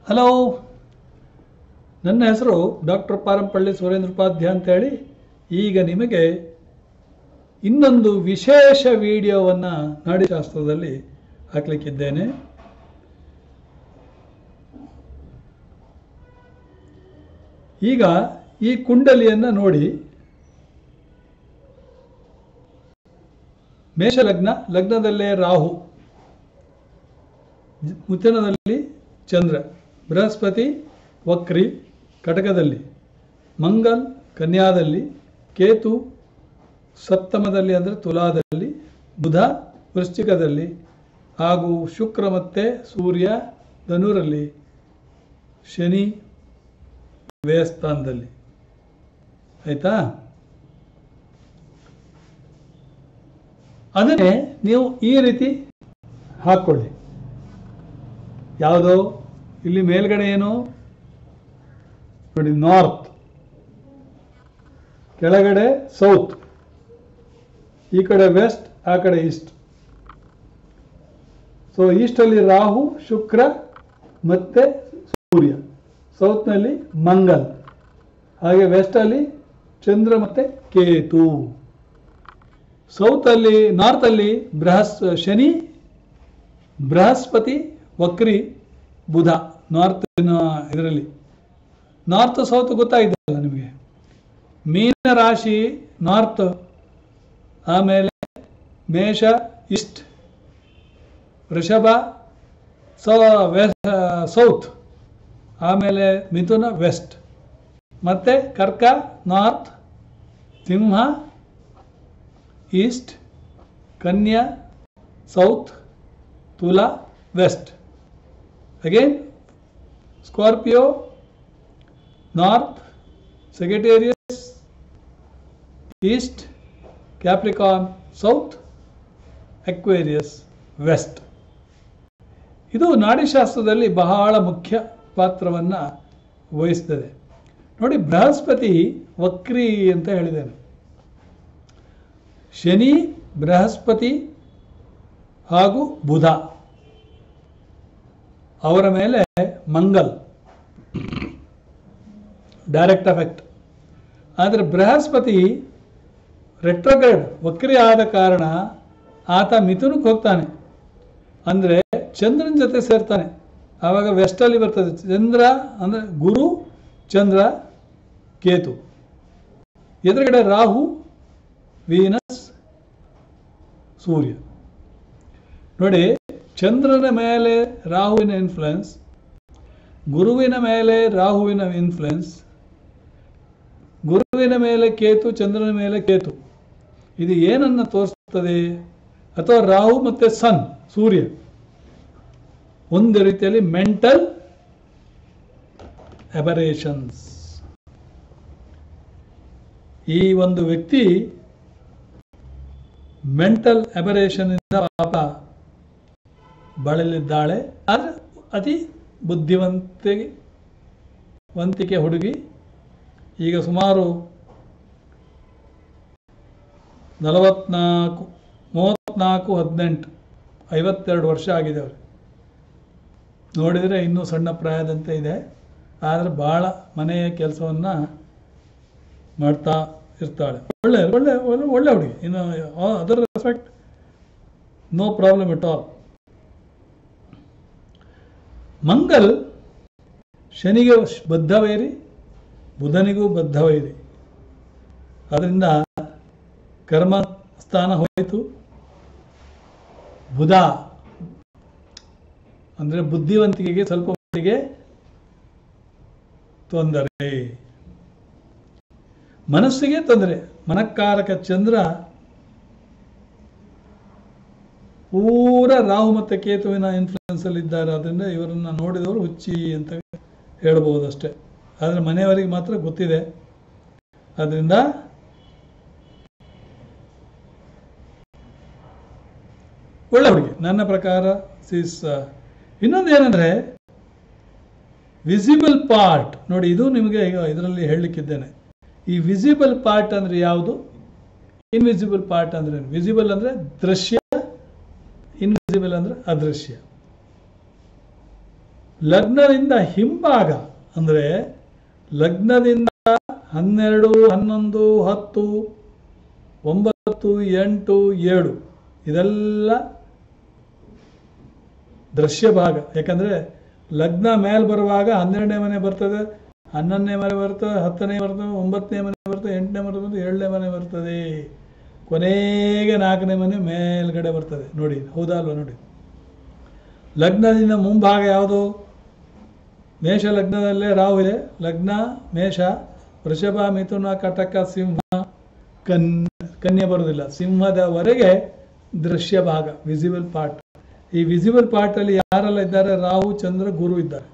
hello ನನ್ನ ಹೆಸರು doctor Parampalli Surendra Upadhyaya ಅಂತೇಳಿ ಈಗ ನಿಮಗೆ ಇನ್ನೊಂದು ವಿಶೇಷ ವಿಡಿಯೋವನ್ನು ನಾಡಿಶಾಸ್ತ್ರದಲ್ಲಿ ಹಾಕಲಿಕ್ಕಿದ್ದೇನೆ ಈಗ ಈ ಕುಂಡಲಿಯನ್ನು ನೋಡಿ ಮೇಷಲಗ್ನ ಲಗ್ನದಲ್ಲೇ ರಾಹು ಮುಚನದಲ್ಲಿ ಚಂದ್ರ ಬೃಹಸ್ಪತಿ ವಕ್ರಿ ಕಟಕದಲ್ಲಿ ಮಂಗಲ್ ಕನ್ಯಾದಲ್ಲಿ ಕೇತು ಸಪ್ತಮದಲ್ಲಿ ಅಂದರೆ ತುಲಾದಲ್ಲಿ ಬುಧ ವೃಶ್ಚಿಕದಲ್ಲಿ ಹಾಗೂ ಶುಕ್ರ ಮತ್ತು ಸೂರ್ಯ ಧನುರಲ್ಲಿ ಶನಿ ವ್ಯಯಸ್ಥಾನದಲ್ಲಿ ಆಯಿತಾ ಅದನ್ನೇ ನೀವು ಈ ರೀತಿ ಹಾಕ್ಕೊಳ್ಳಿ ಯಾವುದೋ ಇಲ್ಲಿ ಮೇಲ್ಗಡೆ ಏನು ನೋಡಿ ನಾರ್ತ್ ಕೆಳಗಡೆ ಸೌತ್ ಈ ಕಡೆ ವೆಸ್ಟ್ ಆ ಕಡೆ ಈಸ್ಟ್ ಸೊ ಈಸ್ಟಲ್ಲಿ ರಾಹು ಶುಕ್ರ ಮತ್ತೆ ಸೂರ್ಯ ಸೌತ್ನಲ್ಲಿ ಮಂಗಲ್ ಹಾಗೆ ವೆಸ್ಟಲ್ಲಿ ಚಂದ್ರ ಮತ್ತೆ ಕೇತು ಸೌತಲ್ಲಿ ನಾರ್ತಲ್ಲಿ ಬೃಹಸ್ ಶನಿ ಬೃಹಸ್ಪತಿ ವಕ್ರಿ ಬುಧ ನಾರ್ತ್ ಇದರಲ್ಲಿ ನಾರ್ತ್ ಸೌತ್ ಗೊತ್ತಾಗಿದ್ದಲ್ಲ ನಿಮಗೆ ಮೀನ ರಾಶಿ ನಾರ್ತ್ ಆಮೇಲೆ ಮೇಷ ಈಸ್ಟ್ ವೃಷಭ ಸೌ ಸೌತ್ ಆಮೇಲೆ ಮಿಥುನ ವೆಸ್ಟ್ ಮತ್ತು Karka north Simha east Kanya south Tula west again Scorpio north Sagittarius east Capricorn south Aquarius west ಇದು ನಾಡಿಶಾಸ್ತ್ರದಲ್ಲಿ ಬಹಳ ಮುಖ್ಯ ಪಾತ್ರವನ್ನು ವಹಿಸ್ತದೆ ನೋಡಿ ಬೃಹಸ್ಪತಿ ವಕ್ರಿ ಅಂತ ಹೇಳಿದ್ದೇನೆ ಶನಿ ಬೃಹಸ್ಪತಿ ಹಾಗೂ ಬುಧ ಅವರ ಮೇಲೆ ಮಂಗಲ್ ಡೈರೆಕ್ಟ್ ಎಫೆಕ್ಟ್ ಆದರೆ ಬೃಹಸ್ಪತಿ ರೆಟ್ರೋಗ್ರೇಡ್ ವಕ್ರಿ ಆದ ಕಾರಣ ಆತ ಮಿಥುನಕ್ಕೆ ಹೋಗ್ತಾನೆ ಅಂದರೆ ಚಂದ್ರನ ಜೊತೆ ಸೇರ್ತಾನೆ ಆವಾಗ ವೆಸ್ಟಲ್ಲಿ ಬರ್ತದೆ ಚಂದ್ರ ಅಂದರೆ ಗುರು ಚಂದ್ರ ಕೇತು ಎದುರುಗಡೆ ರಾಹು ವೀನಸ್ ಸೂರ್ಯ ನೋಡಿ ಚಂದ್ರನ ಮೇಲೆ ರಾಹುವಿನ ಇನ್ಫ್ಲುಯೆನ್ಸ್ ಗುರುವಿನ ಮೇಲೆ ರಾಹುವಿನ ಇನ್ಫ್ಲುಯೆನ್ಸ್ ಗುರುವಿನ ಮೇಲೆ ಕೇತು ಚಂದ್ರನ ಮೇಲೆ ಕೇತು ಇದು ಏನನ್ನು ತೋರಿಸ್ತದೆ ಅಥವಾ ರಾಹು ಮತ್ತು ಸನ್ ಸೂರ್ಯ ಒಂದು ರೀತಿಯಲ್ಲಿ ಮೆಂಟಲ್ ಅಬರೇಷನ್ಸ್ ಈ ಒಂದು ವ್ಯಕ್ತಿ ಮೆಂಟಲ್ ಅಬರೇಷನ್ ಇಂದ ಪಾಪ ಬಳಲಿದ್ದಾಳೆ ಆದರೆ ಅತಿ ಬುದ್ಧಿವಂತಿಗೆ ವಂತಿಕೆ ಹುಡುಗಿ ಈಗ ಸುಮಾರು ನಲವತ್ನಾಲ್ಕು ಮೂವತ್ತ್ನಾಲ್ಕು ಹದಿನೆಂಟು ಐವತ್ತೆರಡು ವರ್ಷ ಆಗಿದೆ ಅವ್ರಿಗೆ ನೋಡಿದರೆ ಇನ್ನೂ ಸಣ್ಣ ಪ್ರಾಯದಂತೆ ಇದೆ ಆದರೆ ಭಾಳ ಮನೆಯ ಕೆಲಸವನ್ನು ಮಾಡ್ತಾ ಇರ್ತಾಳೆ ಒಳ್ಳೆ ಒಳ್ಳೆ ಒಳ್ಳೆ ಒಳ್ಳೆ ಹುಡುಗಿ ಇನ್ನು other respect no problem it all Mangal ಶನಿಗೆ ಬದ್ಧವೈರಿ ಬುಧನಿಗೂ ಬದ್ಧವೈರಿ ಅದರಿಂದ ಕರ್ಮ ಸ್ಥಾನ ಹೋಯಿತು ಬುಧ ಅಂದರೆ ಬುದ್ಧಿವಂತಿಕೆಗೆ ಸ್ವಲ್ಪ ಮಟ್ಟಿಗೆ ತೊಂದರೆ ಮನಸ್ಸಿಗೆ ತೊಂದರೆ ಮನಕ್ಕಾರಕ ಚಂದ್ರ ಪೂರ ರಾಹು ಮತ್ತು ಕೇತುವಿನ ಇನ್ಫ್ಲುಯೆನ್ಸ್ ಅಲ್ಲಿ ಇದ್ದಾರೆ ಅದರಿಂದ ಇವರನ್ನು ನೋಡಿದವರು ಹುಚ್ಚಿ ಅಂತ ಹೇಳ್ಬೋದು ಅಷ್ಟೇ ಆದರೆ ಮನೆಯವರಿಗೆ ಮಾತ್ರ ಗೊತ್ತಿದೆ ಅದರಿಂದ ಒಳ್ಳೆ ಹುಡುಗಿ ನನ್ನ ಪ್ರಕಾರ ಸಿಸ್ ಇನ್ನೊಂದು ಏನಂದ್ರೆ ವಿಸಿಬಲ್ ಪಾರ್ಟ್ ನೋಡಿ ಇದು ನಿಮಗೆ ಈಗ ಇದರಲ್ಲಿ ಹೇಳಲಿಕ್ಕಿದ್ದೇನೆ ಈ ವಿಸಿಬಲ್ ಪಾರ್ಟ್ ಅಂದ್ರೆ ಯಾವುದು ಇನ್ವಿಸಿಬಲ್ ಪಾರ್ಟ್ ಅಂದ್ರೆ ವಿಸಿಬಲ್ ಅಂದ್ರೆ ದೃಶ್ಯ ಇನ್ವಿಸಿಬಲ್ ಅಂದ್ರೆ ಅದೃಶ್ಯ ಲಗ್ನದಿಂದ ಹಿಂಭಾಗ ಅಂದರೆ ಲಗ್ನದಿಂದ ಹನ್ನೆರಡು ಹನ್ನೊಂದು ಹತ್ತು ಒಂಬತ್ತು ಎಂಟು ಏಳು ಇದೆಲ್ಲ ದೃಶ್ಯ ಭಾಗ ಯಾಕಂದರೆ ಲಗ್ನ ಮೇಲೆ ಬರುವಾಗ ಹನ್ನೆರಡನೇ ಮನೆ ಬರ್ತದೆ ಹನ್ನೊಂದನೇ ಮನೆ ಬರ್ತದೆ ಹತ್ತನೇ ಬರ್ತದೆ ಒಂಬತ್ತನೇ ಮನೆ ಬರ್ತದೆ ಎಂಟನೇ ಮನೆ ಬರ್ತದೆ ಏಳನೇ ಮನೆ ಬರ್ತದೆ ಕೊನೆಗೆ ನಾಲ್ಕನೇ ಮನೆ ಮೇಲ್ಗಡೆ ಬರ್ತದೆ ನೋಡಿ ಹೌದಾ ಅಲ್ವಾ ನೋಡಿ ಲಗ್ನದಿಂದ ಮುಂಭಾಗ ಯಾವುದು ಮೇಷ ಲಗ್ನದಲ್ಲೇ ರಾಹು ಇದೆ ಲಗ್ನ ಮೇಷ ವೃಷಭ ಮಿಥುನ ಕಟಕ ಸಿಂಹ ಕನ್ ಕನ್ಯೆ ಬರೋದಿಲ್ಲ ಸಿಂಹದವರೆಗೆ ದೃಶ್ಯ ಭಾಗ ವಿಸಿಬಲ್ ಪಾರ್ಟ್ ಈ ವಿಸಿಬಲ್ ಪಾರ್ಟ್ ಅಲ್ಲಿ ಯಾರೆಲ್ಲ ಇದ್ದಾರೆ ರಾಹು ಚಂದ್ರ ಗುರು ಇದ್ದಾರೆ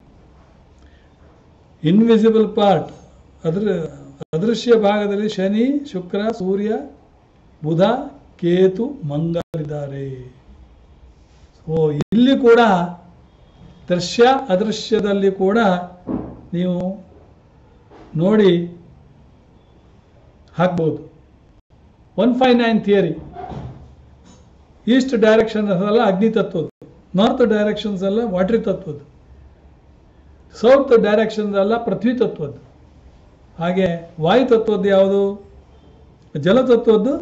ಇನ್ವಿಸಿಬಲ್ ಪಾರ್ಟ್ ಅದ್ರ ಅದೃಶ್ಯ ಭಾಗದಲ್ಲಿ ಶನಿ ಶುಕ್ರ ಸೂರ್ಯ ಬುಧ ಕೇತು ಮಂಗಲಿದ್ದಾರೆ ಸೊ ಇಲ್ಲಿ ಕೂಡ ದೃಶ್ಯ ಅದೃಶ್ಯದಲ್ಲಿ ಕೂಡ ನೀವು ನೋಡಿ ಹಾಕ್ಬೋದು one five nine theory east direction ಎಲ್ಲ ಅಗ್ನಿ ತತ್ವದ್ದು ನಾರ್ತ್ ಡೈರೆಕ್ಷನ್ಸ್ ಎಲ್ಲ ವಾಟರಿ ತತ್ವದ್ದು ಸೌತ್ ಡೈರೆಕ್ಷನ್ಸ್ ಎಲ್ಲ ಪೃಥ್ವಿ ತತ್ವದ್ದು ಹಾಗೆ ವಾಯು ತತ್ವದ್ದು ಯಾವುದು ಜಲತತ್ವದ್ದು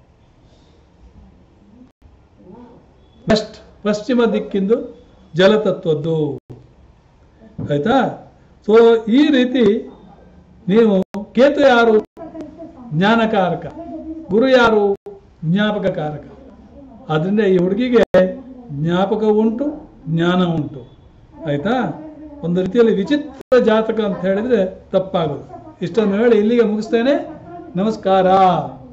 ವೆಸ್ಟ್ ಪಶ್ಚಿಮ ದಿಕ್ಕಿಂದು ಜಲತತ್ವದ್ದು ಆಯ್ತಾ ಸೊ ಈ ರೀತಿ ನೀವು ಕೇತು ಯಾರು ಜ್ಞಾನಕಾರಕ ಗುರು ಯಾರು ಜ್ಞಾಪಕ ಕಾರಕ ಅದರಿಂದ ಈ ಹುಡುಗಿಗೆ ಜ್ಞಾಪಕ ಉಂಟು ಜ್ಞಾನ ಉಂಟು ಆಯ್ತಾ ಒಂದು ರೀತಿಯಲ್ಲಿ ವಿಚಿತ್ರ ಜಾತಕ ಅಂತ ಹೇಳಿದ್ರೆ ತಪ್ಪಾಗೋದು ಇಷ್ಟನ್ನು ಹೇಳಿ ಇಲ್ಲಿಗೆ ಮುಗಿಸ್ತೇನೆ ನಮಸ್ಕಾರ